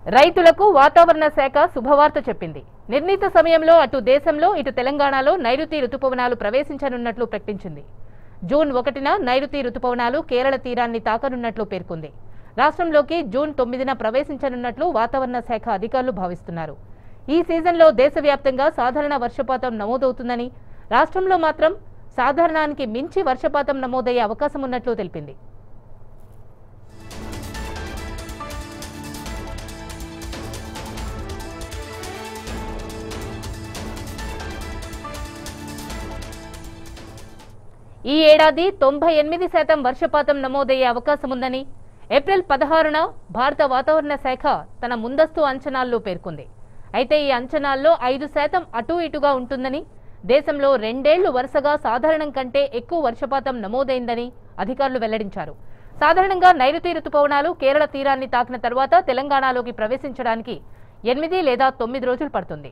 రైతులకు వాతావరణ శాఖ శుభవార్త చెప్పింది నిర్ణీత సమయంలో అటు దేశంలో ఇటు తెలంగాణలో నైరుతి రుతుపవనాలు ప్రవేశించనున్నట్లు ప్రకటించింది జూన్ ఒకటిన నైరుతి రుతుపవనాలు కేరళ తీరాన్ని తాకనున్నట్లు పేర్కొంది రాష్ట్రంలోకి జూన్ తొమ్మిదిన ప్రవేశించనున్నట్లు వాతావరణ శాఖ అధికారులు భావిస్తున్నారు ఈ సీజన్లో దేశవ్యాప్తంగా సాధారణ వర్షపాతం నమోదవుతుందని రాష్ట్రంలో మాత్రం సాధారణానికి మించి వర్షపాతం నమోదయ్యే అవకాశం ఉన్నట్లు తెలిపింది ఈ ఏడాది తొంభై ఎనిమిది శాతం వర్షపాతం నమోదయ్యే అవకాశం ఉందని ఏప్రిల్ పదహారున భారత వాతావరణ శాఖ తన ముందస్తు అంచనాల్లో పేర్కొంది అయితే ఈ అంచనాల్లో ఐదు శాతం అటూ ఇటుగా ఉంటుందని దేశంలో రెండేళ్లు వరుసగా సాధారణం కంటే ఎక్కువ వర్షపాతం నమోదైందని అధికారులు వెల్లడించారు సాధారణంగా నైరుతి రుతుపవనాలు కేరళ తీరాన్ని తాకిన తర్వాత తెలంగాణలోకి ప్రవేశించడానికి ఎనిమిది లేదా తొమ్మిది రోజులు పడుతుంది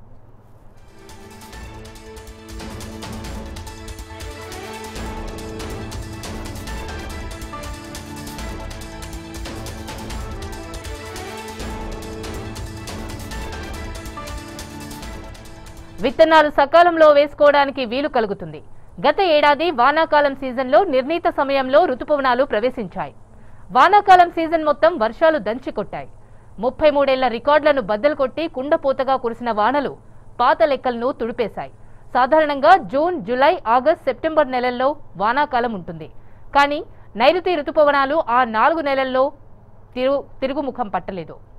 విత్తనాలు సకాలంలో వేసుకోవడానికి వీలు కలుగుతుంది గత ఏడాది వానాకాలం సీజన్లో నిర్ణీత సమయంలో రుతుపవనాలు ప్రవేశించాయి వానాకాలం సీజన్ మొత్తం వర్షాలు దంచి కొట్టాయి ముప్పై మూడేళ్ల రికార్డులను బద్దలు కొట్టి కుండపోతగా కురిసిన వానలు పాత లెక్కలను తుడిపేశాయి సాధారణంగా జూన్ జూలై ఆగస్ట్ సెప్టెంబర్ నెలల్లో వానాకాలం ఉంటుంది కానీ నైరుతి రుతుపవనాలు ఆ నాలుగు నెలల్లో తిరు తిరుగుముఖం పట్టలేదు